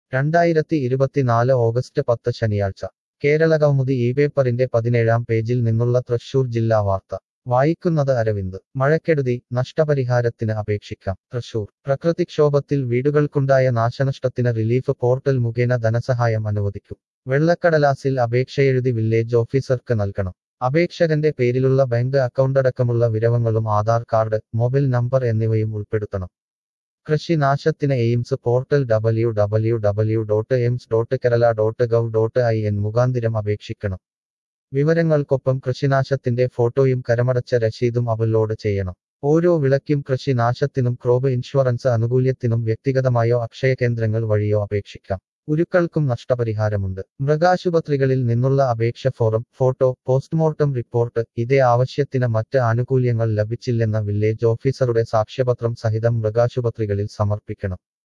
രണ്ടായിരത്തി ഇരുപത്തിനാല് ഓഗസ്റ്റ് പത്ത് ശനിയാഴ്ച കേരള കൗമുദി ഈ പേപ്പറിന്റെ പതിനേഴാം പേജിൽ നിന്നുള്ള തൃശൂർ ജില്ലാ വാർത്ത വായിക്കുന്നത് അരവിന്ദ് മഴക്കെടുതി നഷ്ടപരിഹാരത്തിന് അപേക്ഷിക്കാം തൃശൂർ പ്രകൃതിക്ഷോഭത്തിൽ വീടുകൾക്കുണ്ടായ നാശനഷ്ടത്തിന് റിലീഫ് പോർട്ടൽ മുഖേന ധനസഹായം അനുവദിക്കും വെള്ളക്കടലാസിൽ അപേക്ഷയെഴുതി വില്ലേജ് ഓഫീസർക്ക് നൽകണം അപേക്ഷകന്റെ പേരിലുള്ള ബാങ്ക് അക്കൗണ്ടടക്കമുള്ള വിവരങ്ങളും ആധാർ കാർഡ് മൊബൈൽ നമ്പർ എന്നിവയും ഉൾപ്പെടുത്തണം കൃഷി നാശത്തിന് AIMS portal W W W dot AIMS dot Kerala dot gov dot I N മുഖാന്തിരം അപേക്ഷിക്കണം വിവരങ്ങൾക്കൊപ്പം കൃഷിനാശത്തിന്റെ ഫോട്ടോയും കരമടച്ച രസീതും അപ്ലോഡ് ചെയ്യണം ഓരോ വിളയ്ക്കും കൃഷിനാശത്തിനും ക്രോപ്പ് ഇൻഷുറൻസ് ആനുകൂല്യത്തിനും വ്യക്തിഗതമായോ അക്ഷയ കേന്ദ്രങ്ങൾ വഴിയോ അപേക്ഷിക്കാം ഉരുക്കൾക്കും നഷ്ടപരിഹാരമുണ്ട് മൃഗാശുപത്രികളിൽ നിന്നുള്ള അപേക്ഷ ഫോറം ഫോട്ടോ പോസ്റ്റ്മോർട്ടം റിപ്പോർട്ട് ഇതേ ആവശ്യത്തിന് മറ്റ് ആനുകൂല്യങ്ങൾ ലഭിച്ചില്ലെന്ന വില്ലേജ് ഓഫീസറുടെ സാക്ഷ്യപത്രം സഹിതം മൃഗാശുപത്രികളിൽ സമർപ്പിക്കണം